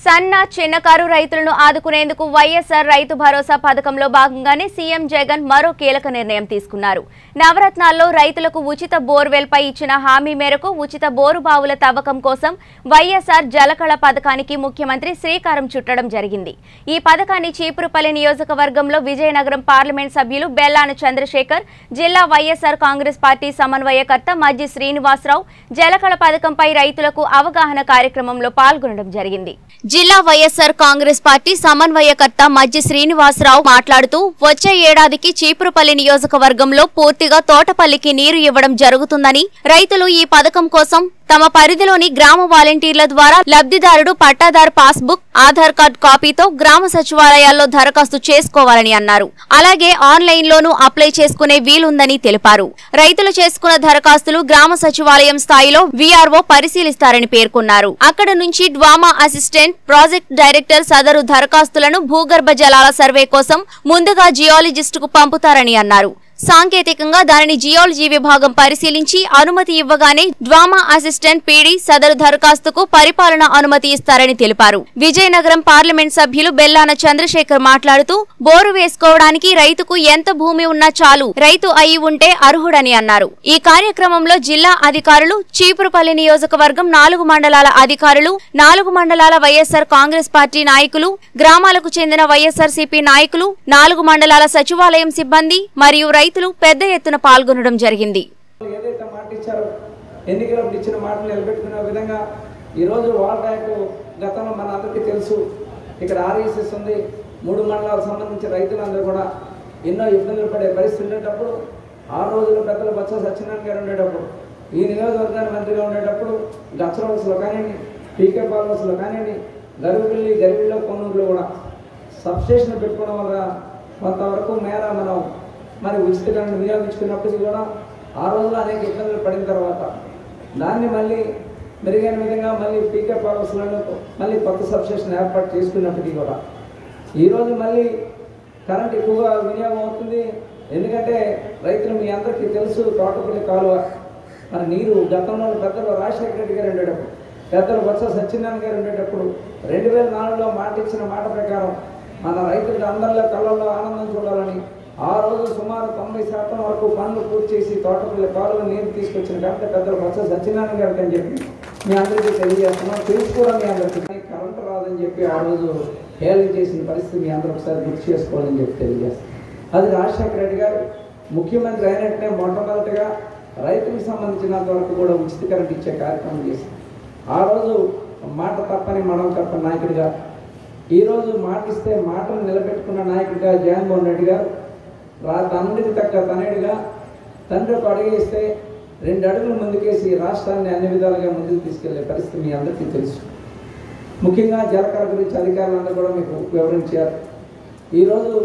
సన్న చిన్నకారు రైతులను ఆదుకునేందుకు వైఎస్ఆర్ రైతు భరోసా పథకంలో భాగంగానే సీఎం జగన్ మరో కీలక నిర్ణయం తీసుకున్నారు నవరత్నాల్లో రైతులకు ఉచిత బోర్వెల్ పై ఇచ్చిన హామీ మేరకు ఉచిత బోరు బావుల తవ్వకం కోసం వైఎస్ఆర్ జలకళ పథకానికి ముఖ్యమంత్రి శ్రీకారం చుట్టడం జరిగింది ఈ పథకాన్ని చీపురుపల్లి నియోజకవర్గంలో విజయనగరం పార్లమెంట్ సభ్యులు బెల్లాన చంద్రశేఖర్ జిల్లా వైఎస్ఆర్ కాంగ్రెస్ పార్టీ సమన్వయకర్త మజ్జి శ్రీనివాసరావు జలకళ పథకంపై రైతులకు అవగాహన కార్యక్రమంలో పాల్గొనడం జరిగింది జిల్లా వైఎస్ఆర్ కాంగ్రెస్ పార్టీ సమన్వయకర్త మజ్జి శ్రీనివాసరావు మాట్లాడుతూ వచ్చే ఏడాదికి చీపురుపల్లి నియోజకవర్గంలో పూర్తిగా తోటపల్లికి నీరు ఇవ్వడం జరుగుతుందని రైతులు ఈ పథకం కోసం తమ పరిధిలోని గ్రామ వాలంటీర్ల ద్వారా లబ్ధిదారుడు పట్టాదారు పాస్బుక్ ఆధార్ కార్డు కాపీతో గ్రామ సచివాలయాల్లో దరఖాస్తు చేసుకోవాలని అన్నారు అలాగే ఆన్లైన్ లోనూ అప్లై చేసుకునే వీలుందని తెలిపారు రైతులు చేసుకున్న దరఖాస్తులు గ్రామ సచివాలయం స్థాయిలో వీఆర్ఓ పరిశీలిస్తారని పేర్కొన్నారు అక్కడ నుంచి డ్వామా అసిస్టెంట్ ప్రాజెక్ట్ డైరెక్టర్ సదరు దరఖాస్తులను భూగర్భ జలాల సర్వే కోసం ముందుగా జియాలజిస్ట్ కు పంపుతారని అన్నారు సాంకేతికంగా దానిని జియాలజీ విభాగం పరిశీలించి అనుమతి ఇవ్వగానే డ్వామా అసిస్టెంట్ పీడీ సదరు దరఖాస్తుకు పరిపాలన అనుమతి ఇస్తారని తెలిపారు విజయనగరం పార్లమెంట్ సభ్యులు బెల్లాన చంద్రశేఖర్ మాట్లాడుతూ బోరు వేసుకోవడానికి రైతుకు ఎంత భూమి ఉన్నా చాలు రైతు అయి ఉంటే అర్హుడని అన్నారు ఈ కార్యక్రమంలో జిల్లా అధికారులు చీపురుపల్లి నియోజకవర్గం నాలుగు మండలాల అధికారులు నాలుగు మండలాల వైఎస్ఆర్ కాంగ్రెస్ పార్టీ నాయకులు గ్రామాలకు చెందిన వైఎస్ఆర్ నాయకులు నాలుగు మండలాల సచివాలయం సిబ్బంది మరియు రైతులు పెద్ద ఎత్తున పాల్గొనడం జరిగింది ఏదైతే మాట ఇచ్చారో ఎన్నికలప్పుడు ఇచ్చిన మాటలు నిలబెట్టుకునే విధంగా ఈరోజు వాటర్ యాక్ట్ గతంలో మన అందరికీ తెలుసు ఇక్కడ ఆర్ఈసీఎస్ ఉంది మూడు మండలాలకు సంబంధించిన రైతులందరూ కూడా ఎన్నో ఇబ్బందులు పడే పరిస్థితి ఉండేటప్పుడు ఆ రోజుల్లో పెద్దలు బొత్స సత్యనారాయణ గారు ఉండేటప్పుడు ఈ నియోజకవర్గానికి మంత్రిగా ఉండేటప్పుడు గచ్చలవలసలో కానివ్వండి పీకే పాలవలసలో కానివ్వండి గరువుల్లి గరివిల్లో కొన్నూరులో కూడా సబ్స్టేషన్ పెట్టుకోవడం వల్ల కొంతవరకు మేర మనం మరి ఉచిత కరెంట్ వినియోగించుకున్నప్పటికీ కూడా ఆ రోజుల్లో అనేక ఇబ్బందులు పడిన తర్వాత దాన్ని మళ్ళీ మెరుగైన విధంగా మళ్ళీ పీకే పాలసీలను మళ్ళీ కొత్త సబ్స్టేషన్ ఏర్పాటు చేసుకున్నప్పటికీ కూడా ఈరోజు మళ్ళీ కరెంట్ ఎక్కువగా వినియోగం అవుతుంది ఎందుకంటే రైతులు మీ అందరికీ తెలుసు తోటపల్లి కాలువ మరి నీరు గతంలో పెద్దలు రాజశేఖర రెడ్డి గారు ఉండేటప్పుడు పెద్దలు బొత్స సత్యనారాయణ గారు ఉండేటప్పుడు రెండు వేల నాలుగులో మాట ఇచ్చిన మాట ప్రకారం మన రైతులకు అందరిలో కళ్ళల్లో ఆనందం చూడాలని ఆ రోజు సుమారు తొంభై శాతం వరకు పనులు పూర్తి చేసి తోటపల్లి కాలువ నీరు తీసుకొచ్చిన కాబట్టి పెద్దలు బొత్స సత్యనారాయణ గారికి అని చెప్పి మీ అందరికీ తెలియజేస్తున్నాం తెలుసు కూడా మీ అందరికీ కానీ కరెంటు రాదని చెప్పి ఆ రోజు హేళన చేసిన పరిస్థితి మీ అందరూ ఒకసారి గుర్తు చేసుకోవాలని చెప్పి తెలియజేస్తాం అది రాజశేఖర రెడ్డి గారు ముఖ్యమంత్రి అయినట్టునే మొట్టమొదటిగా రైతులకు సంబంధించినంత వరకు కూడా ఉచిత కరెంట్ ఇచ్చే కార్యక్రమం చేశారు ఆ రోజు మాట తప్పని మనం తప్పని నాయకుడిగా ఈరోజు మాట ఇస్తే మాటను నిలబెట్టుకున్న నాయకుడిగా జగన్మోహన్ రెడ్డి గారు రా తండ్రికి తగ్గ తనయుడిగా తండ్రి ఒక అడుగేస్తే రెండు అడుగులు ముందుకేసి రాష్ట్రాన్ని అన్ని విధాలుగా ముందుకు తీసుకెళ్లే పరిస్థితి మీ అందరికీ తెలుసు ముఖ్యంగా జలకళ గురించి అధికారులందరూ కూడా మీకు వివరించారు ఈరోజు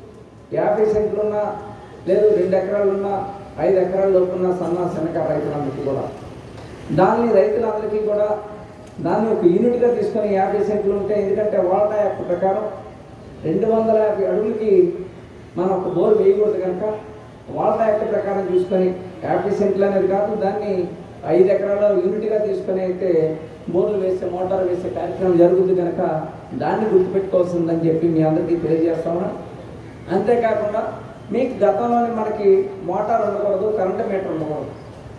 యాభై సెంట్లున్నా లేదు రెండు ఎకరాలున్నా ఐదు ఎకరాల లోపున్న సన్న శనక రైతులందరికీ కూడా దాన్ని రైతులందరికీ కూడా దాన్ని ఒక యూనిట్గా తీసుకొని యాభై సెంట్లు ఉంటే ఎందుకంటే వాల్టా యాక్ట్ ప్రకారం రెండు వందల యాభై అడుగులకి మనం ఒక బోర్ వేయకూడదు కనుక వాల్టా యాక్ట్ ప్రకారం చూసుకొని యాభై సెంట్లు అనేది కాదు దాన్ని ఐదు ఎకరాల యూనిట్గా తీసుకొని అయితే బోర్లు వేసే మోటార్ వేసే కార్యక్రమం జరుగుతుంది కనుక దాన్ని గుర్తుపెట్టుకోవాల్సిందని చెప్పి మీ అందరికీ తెలియజేస్తాము అంతేకాకుండా మీకు గతంలోనే మనకి మోటార్ ఉండకూడదు కరెంటు మీటర్ ఉండకూడదు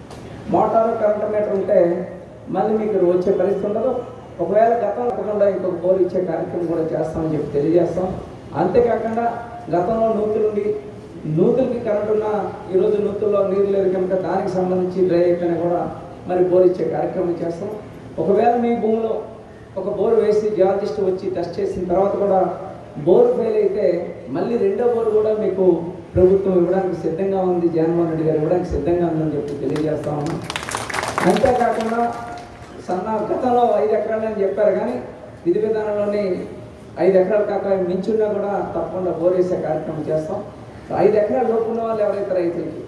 మోటారు కరెంటు మీటర్ ఉంటే మళ్ళీ మీకు వచ్చే పరిస్థితి ఉండదు ఒకవేళ గతం తప్పకుండా ఇంకొక బోర్ ఇచ్చే కార్యక్రమం కూడా చేస్తామని చెప్పి తెలియజేస్తాం అంతేకాకుండా గతంలో నూతులుండి నూతులకి కరెంట్ ఉన్న ఈరోజు నూతుల్లో నీరు లేదు కనుక దానికి సంబంధించి డ్రై అయిపోయినా కూడా మరి బోర్ ఇచ్చే కార్యక్రమం చేస్తాం ఒకవేళ మీ భూమిలో ఒక బోర్ వేసి జియాలజిస్ట్ వచ్చి టెస్ట్ చేసిన తర్వాత కూడా బోర్ ఫెయిల్ అయితే మళ్ళీ రెండో బోర్ కూడా మీకు ప్రభుత్వం ఇవ్వడానికి సిద్ధంగా ఉంది జగన్మోహన్ రెడ్డి గారు ఇవ్వడానికి సిద్ధంగా ఉందని చెప్పి తెలియజేస్తా ఉన్నాం అంతేకాకుండా సన్న గతంలో ఐదు ఎకరాలు అని చెప్పారు కానీ విధి విధానంలోని ఐదు ఎకరాలు కాక మించున్నా కూడా తప్పకుండా బోర్ వేసే కార్యక్రమం చేస్తాం ఐదు ఎకరాల లోపు ఉన్న వాళ్ళు ఎవరైతే రైతులకి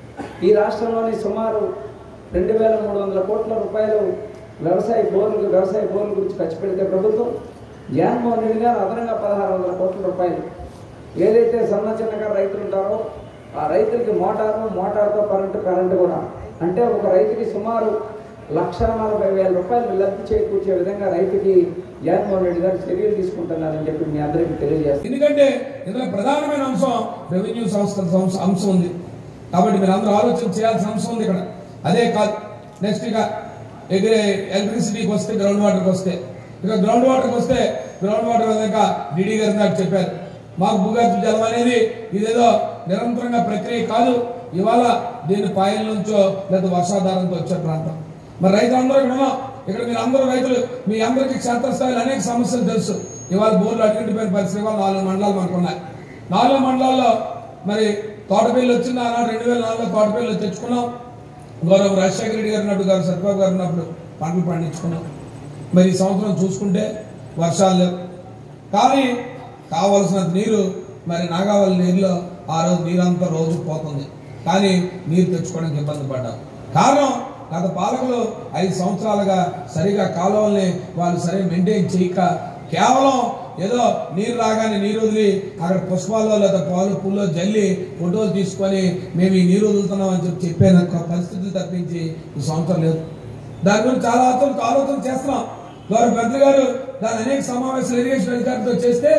ఈ రాష్ట్రంలోని సుమారు రెండు వేల మూడు వందల కోట్ల రూపాయలు వ్యవసాయ బోర్లు వ్యవసాయ బోర్ల గురించి ఖర్చు పెడితే ప్రభుత్వం జగన్మోహన్ రెడ్డి గారు అదనంగా పదహారు వందల కోట్ల రూపాయలు ఏదైతే సన్న చిన్నకారు రైతులు ఉంటారో ఆ రైతులకి మోటారు మోటార్తో కరెంటు కరెంటు కూడా అంటే ఒక రైతుకి సుమారు లక్ష నలభై వేల రూపాయలు లబ్ధి చేకూర్చే విధంగా రైతుకి జగన్మోహన్ రెడ్డి గారు చర్యలు తీసుకుంటున్నారని చెప్పి మీ అందరికీ తెలియజేస్తాను ఎందుకంటే ఇందులో ప్రధానమైన అంశం రెవెన్యూ సంస్థల సంస్థ అంశం ఉంది కాబట్టి మీరు అందరూ ఆలోచన చేయాల్సిన అంశం ఉంది ఇక్కడ అదే కాదు నెక్స్ట్ ఇక ఎగిరే ఎలక్ట్రిసిటీకి వస్తే గ్రౌండ్ వాటర్కి వస్తే ఇక గ్రౌండ్ వాటర్కి వస్తే గ్రౌండ్ వాటర్ విధంక డిడి గారు నాకు చెప్పారు మాకు భూగర్భ జలం అనేది ఇదేదో నిరంతరంగా ప్రక్రియ కాదు ఇవాళ దీన్ని పాయల నుంచో లేదా వర్షాధారంతో వచ్చే ప్రాంతం మరి రైతులందరూ ఇక్కడ ఉన్నాం ఇక్కడ మీరు అందరూ రైతులు మీ అందరికీ క్షేత్రస్థాయిలో అనేక సమస్యలు తెలుసు ఇవాళ బోర్లు అడిగిపోయిన పరిస్థితి ఇవాళ నాలుగు మండలాలు మనకు ఉన్నాయి నాలుగు మండలాల్లో మరి తోటపల్లి వచ్చింది ఆనాడు రెండు వేల నాలుగులో తోటపల్లి తెచ్చుకున్నాం గౌరవ రాజశేఖర రెడ్డి గారు ఉన్నప్పుడు గారు సత్యబాబు గారు ఉన్నప్పుడు పంటలు పండించుకున్నాం మరి ఈ సంవత్సరం చూసుకుంటే వర్షాలు లేవు కానీ కావలసినంత నీరు మరి నాగావళి నీరులో ఆ రోజు నీరంతా రోజు పోతుంది కానీ నీరు తెచ్చుకోవడానికి ఇబ్బంది పడ్డాం కారణం గత పాలకులు ఐదు సంవత్సరాలుగా సరిగా కాలువల్ని వాళ్ళు సరిగా మెయింటైన్ చేయక కేవలం ఏదో నీరు రాగానే నీరు వదిలి అక్కడ పుష్పాల్లో లేదా పాలు పుల్లో జల్లి ఫోటోలు తీసుకొని మేము ఈ నీరు వదులుతున్నాం అని చెప్పి చెప్పే పరిస్థితి తప్పించి ఈ సంవత్సరం లేదు దాని గురించి చాలా ఆలోచన ఆలోచన చేస్తున్నాం గౌరవ పెద్ద గారు దాని అనేక సమావేశాలు ఇరిగేషన్ అధికారులతో చేస్తే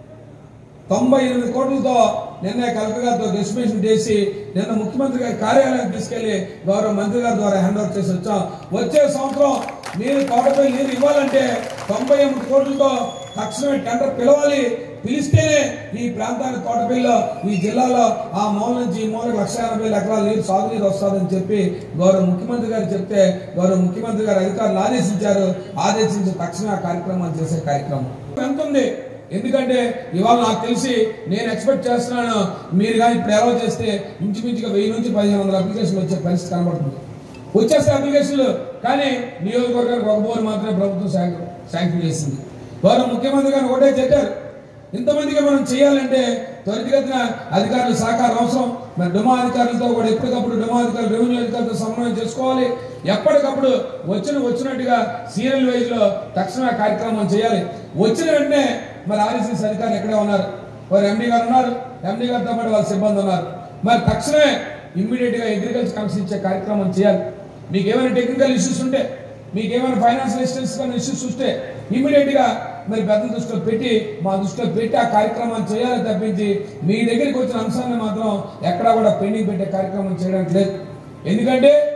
తొంభై ఎనిమిది కోట్లతో నిన్న కలెక్టర్ గారితో ఎస్టిమేషన్ చేసి నిన్న ముఖ్యమంత్రి గారి కార్యాలయానికి తీసుకెళ్లి గౌరవ మంత్రి గారి ద్వారా హ్యాండ్ ఓవర్ చేసి వచ్చాం వచ్చే సంవత్సరం నీరు తోటపై నీరు ఇవ్వాలంటే తొంభై ఎనిమిది కోట్లతో తక్షణమే టెండర్ పిలవాలి పిలిస్తేనే ఈ ప్రాంతానికి తోటపల్లిలో ఈ జిల్లాలో ఆ మూల నుంచి ఈ మూలకు లక్ష ఎనభై వేల ఎకరాల నీరు సాగునీరు వస్తుందని చెప్పి గౌరవ ముఖ్యమంత్రి గారు చెప్తే గౌరవ ముఖ్యమంత్రి గారు అధికారులు ఆదేశించారు ఆదేశించి తక్షణమే ఆ కార్యక్రమాలు చేసే కార్యక్రమం ఎంత ఉంది ఎందుకంటే ఇవాళ నాకు తెలిసి నేను ఎక్స్పెక్ట్ చేస్తున్నాను మీరు కానీ ఇప్పుడు ఎలా చేస్తే ఇంచుమించుగా వెయ్యి నుంచి పదిహేను వందల అప్లికేషన్లు వచ్చే పరిస్థితి కనబడుతుంది వచ్చేస్తే అప్లికేషన్లు కానీ నియోజకవర్గానికి ఒక బోర్ మాత్రమే ప్రభుత్వం శాంక్షన్ శాంక్షన్ చేసింది వారు ముఖ్యమంత్రి గారు ఒకటే చెప్పారు ఇంతమందికి మనం చేయాలంటే త్వరితగతిన అధికారుల సహకారం అవసరం మరి డొమా అధికారులతో కూడా ఎప్పటికప్పుడు డొమా అధికారులు రెవెన్యూ అధికారులతో సమన్వయం చేసుకోవాలి ఎప్పటికప్పుడు వచ్చిన వచ్చినట్టుగా సీరియల్ వైజ్ లో తక్షణ కార్యక్రమం చేయాలి వచ్చిన వెంటనే మరి ఆర్ఎస్ఎస్ అధికారులు ఎక్కడే ఉన్నారు వారు ఎండి గారు ఉన్నారు ఎండి గారితో పాటు వాళ్ళ సిబ్బంది ఉన్నారు మరి తక్షణమే ఇమ్మీడియట్ గా అగ్రికల్చర్ కమిషన్ ఇచ్చే కార్యక్రమం చేయాలి మీకు ఏమైనా టెక్నికల్ ఇష్యూస్ ఉంటే మీకు ఏమైనా ఫైనాన్షియల్ అసిస్టెన్స్ కానీ ఇష్యూస్ ఉంటే ఇమ్మీడియట్ గా మరి పెద్ద దృష్టిలో పెట్టి మా దృష్టిలో పెట్టి ఆ కార్యక్రమాన్ని చేయాలని తప్పించి మీ దగ్గరికి వచ్చిన అంశాన్ని మాత్రం ఎక్కడా కూడా పెండింగ్ పెట్టే కార్యక్రమం చేయడానికి లేదు ఎందుకంటే